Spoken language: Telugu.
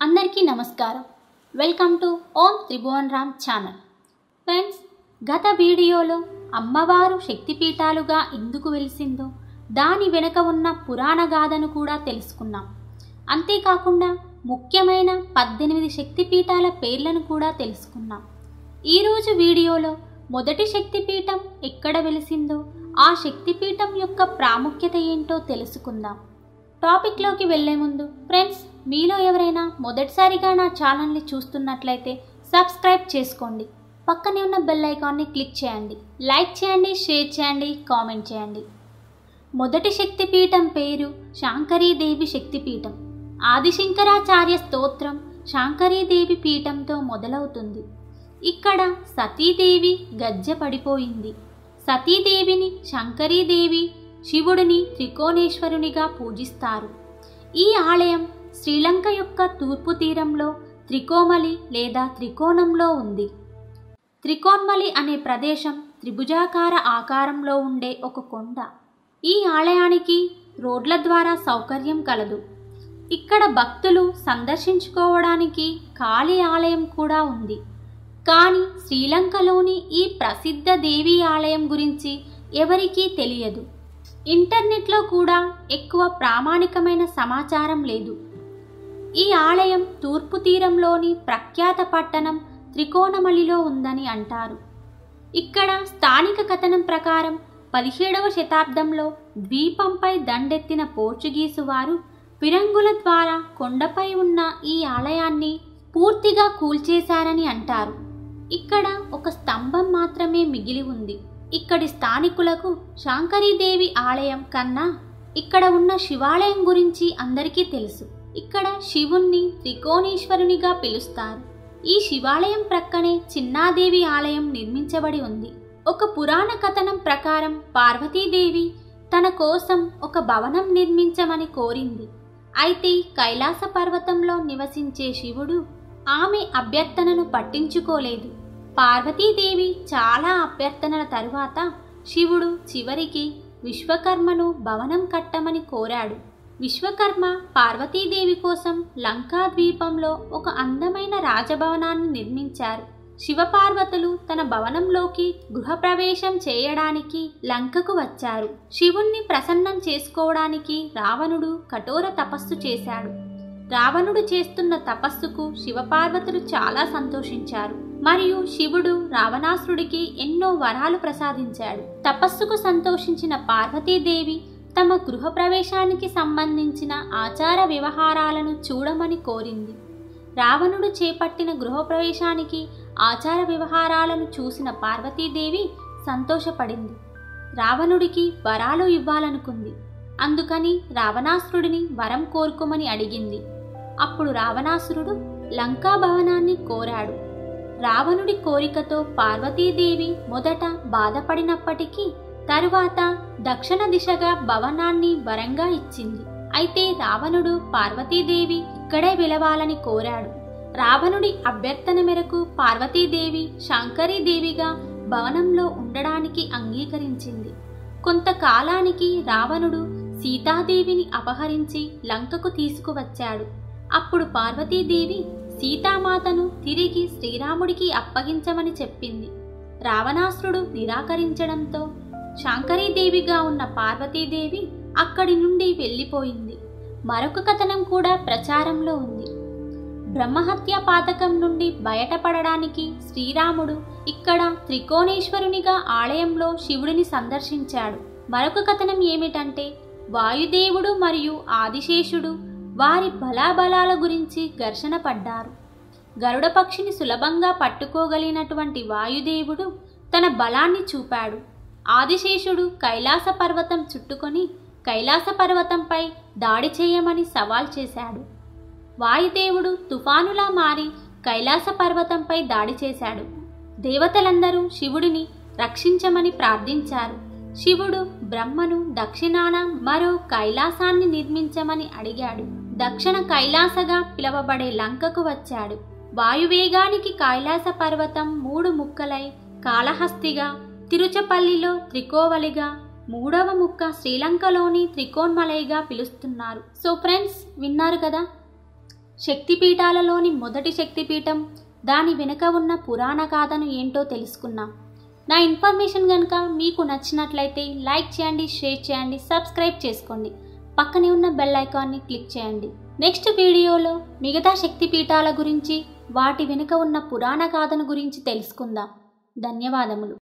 అందరికీ నమస్కారం welcome to Om Tribhuvan Ram channel friends గత వీడియోలో అమ్మవారు శక్తిపీఠాలుగా ఎందుకు వెలిసిందో దాని వెనుక ఉన్న పురాణ గాథను కూడా తెలుసుకున్నాం అంతేకాకుండా ముఖ్యమైన పద్దెనిమిది శక్తిపీఠాల పేర్లను కూడా తెలుసుకున్నాం ఈరోజు వీడియోలో మొదటి శక్తిపీఠం ఎక్కడ వెలిసిందో ఆ శక్తిపీఠం యొక్క ప్రాముఖ్యత ఏంటో తెలుసుకుందాం టాపిక్లోకి వెళ్లే ముందు ఫ్రెండ్స్ మీలో ఎవరైనా మొదటిసారిగా నా ఛానల్ని చూస్తున్నట్లయితే సబ్స్క్రైబ్ చేసుకోండి పక్కనే ఉన్న బెల్ ఐకాన్ని క్లిక్ చేయండి లైక్ చేయండి షేర్ చేయండి కామెంట్ చేయండి మొదటి శక్తిపీఠం పేరు శాంకరీదేవి శక్తిపీఠం ఆదిశంకరాచార్య స్తోత్రం శాంకరీదేవి పీఠంతో మొదలవుతుంది ఇక్కడ సతీదేవి గజ్జె పడిపోయింది సతీదేవిని శంకరీదేవి శివుడిని త్రికోణేశ్వరునిగా పూజిస్తారు ఈ ఆలయం శ్రీలంక యొక్క తూర్పు తీరంలో త్రికోమలి లేదా త్రికోణంలో ఉంది త్రికోణమలి అనే ప్రదేశం త్రిభుజాకార ఆకారంలో ఉండే ఒక కొండ ఈ ఆలయానికి రోడ్ల ద్వారా సౌకర్యం కలదు ఇక్కడ భక్తులు సందర్శించుకోవడానికి ఖాళీ ఆలయం కూడా ఉంది కానీ శ్రీలంకలోని ఈ ప్రసిద్ధ దేవీ ఆలయం గురించి ఎవరికీ తెలియదు ఇంటర్నెట్లో కూడా ఎక్కువ ప్రామాణికమైన సమాచారం లేదు ఈ ఆలయం తూర్పు తీరంలోని ప్రఖ్యాత పట్టణం త్రికోణమలిలో ఉందని అంటారు ఇక్కడ స్థానిక కథనం ప్రకారం పదిహేడవ శతాబ్దంలో ద్వీపంపై దండెత్తిన పోర్చుగీసు వారు ఫిరంగుల ద్వారా కొండపై ఉన్న ఈ ఆలయాన్ని పూర్తిగా కూల్చేశారని అంటారు ఇక్కడ ఒక స్తంభం మాత్రమే మిగిలి ఉంది ఇక్కడి స్థానికులకు శాంకరీదేవి ఆలయం కన్నా ఇక్కడ ఉన్న శివాలయం గురించి అందరికీ తెలుసు ఇక్కడ శివుణ్ణి త్రికోణేశ్వరునిగా పిలుస్తారు ఈ శివాలయం ప్రక్కనే చిన్నాదేవి ఆలయం నిర్మించబడి ఉంది ఒక పురాణ కథనం ప్రకారం పార్వతీదేవి తన కోసం ఒక భవనం నిర్మించమని కోరింది అయితే కైలాస పర్వతంలో నివసించే శివుడు ఆమె అభ్యర్థనను పట్టించుకోలేదు పార్వతీదేవి చాలా అభ్యర్థనల తరువాత శివుడు చివరికి విశ్వకర్మను భవనం కట్టమని కోరాడు విశ్వకర్మ పార్వతీదేవి కోసం లంకా ద్వీపంలో ఒక అందమైన రాజభవనాన్ని నిర్మించారు శివపార్వతులు తన భవనంలోకి గృహప్రవేశం చేయడానికి లంకకు వచ్చారు శివుణ్ణి ప్రసన్నం చేసుకోవడానికి రావణుడు కఠోర తపస్సు చేశాడు రావణుడు చేస్తున్న తపస్సుకు శివపార్వతులు చాలా సంతోషించారు మరియు శివుడు రావణాసురుడికి ఎన్నో వరాలు ప్రసాదించాడు తపస్సుకు సంతోషించిన పార్వతీదేవి తమ గృహప్రవేశానికి సంబంధించిన ఆచార వ్యవహారాలను చూడమని కోరింది రావణుడు చేపట్టిన గృహప్రవేశానికి ఆచార వ్యవహారాలను చూసిన పార్వతీదేవి సంతోషపడింది రావణుడికి వరాలు ఇవ్వాలనుకుంది అందుకని రావణాసురుడిని వరం కోరుకోమని అడిగింది అప్పుడు రావణాసురుడు లంకా భవనాన్ని కోరాడు రావణుడి కోరికతో పార్వతీదేవి మొదట బాధపడినప్పటికీ తరువాత దక్షిణ దిశగా భవనాన్ని వరంగా ఇచ్చింది అయితే రావణుడు పార్వతీదేవి ఇక్కడే వెలవాలని కోరాడు రావణుడి అభ్యర్థన మేరకు పార్వతీదేవి శాంకరీదేవిగా భవనంలో ఉండడానికి అంగీకరించింది కొంతకాలానికి రావణుడు సీతాదేవిని అపహరించి లంకకు తీసుకువచ్చాడు అప్పుడు పార్వతీదేవి సీతామాతను తిరిగి శ్రీరాముడికి అప్పగించమని చెప్పింది రావణాసురుడు నిరాకరించడంతో శాంకరీదేవిగా ఉన్న పార్వతీదేవి అక్కడి నుండి వెళ్ళిపోయింది మరొక కథనం కూడా ప్రచారంలో ఉంది బ్రహ్మహత్య పాతకం నుండి బయటపడడానికి శ్రీరాముడు ఇక్కడ త్రికోణేశ్వరునిగా ఆలయంలో శివుడిని సందర్శించాడు మరొక కథనం ఏమిటంటే వాయుదేవుడు మరియు ఆదిశేషుడు వారి బలాబలాల గురించి ఘర్షణ పడ్డారు గరుడ పక్షిని సులభంగా పట్టుకోగలిగినటువంటి వాయుదేవుడు తన బలాన్ని చూపాడు ఆదిశేషుడు కైలాస పర్వతం చుట్టుకొని కైలాస పర్వతంపై దాడి చేయమని సవాల్ చేశాడు వాయుదేవుడు తుఫానులా మారి కైలాస పర్వతంపై దాడి చేశాడు దేవతలందరూ శివుడిని రక్షించమని ప్రార్థించారు శివుడు బ్రహ్మను దక్షిణాన మరో కైలాసాన్ని నిర్మించమని అడిగాడు దక్షిణ కైలాసగా పిలవబడే లంకకు వచ్చాడు వాయువేగానికి కైలాస పర్వతం మూడు ముక్కలై కాళహస్తిగా తిరుచపల్లిలో త్రికోవలిగా మూడవ ముక్క శ్రీలంకలోని త్రికోణమలైగా పిలుస్తున్నారు సో ఫ్రెండ్స్ విన్నారు కదా శక్తిపీఠాలలోని మొదటి శక్తిపీఠం దాని వెనుక ఉన్న పురాణ గాథను ఏంటో తెలుసుకున్నాం నా ఇన్ఫర్మేషన్ కనుక మీకు నచ్చినట్లయితే లైక్ చేయండి షేర్ చేయండి సబ్స్క్రైబ్ చేసుకోండి పక్కనే ఉన్న బెల్ ఐకాన్ని క్లిక్ చేయండి నెక్స్ట్ వీడియోలో మిగతా శక్తిపీఠాల గురించి వాటి వెనుక ఉన్న పురాణ గాథను గురించి తెలుసుకుందాం ధన్యవాదములు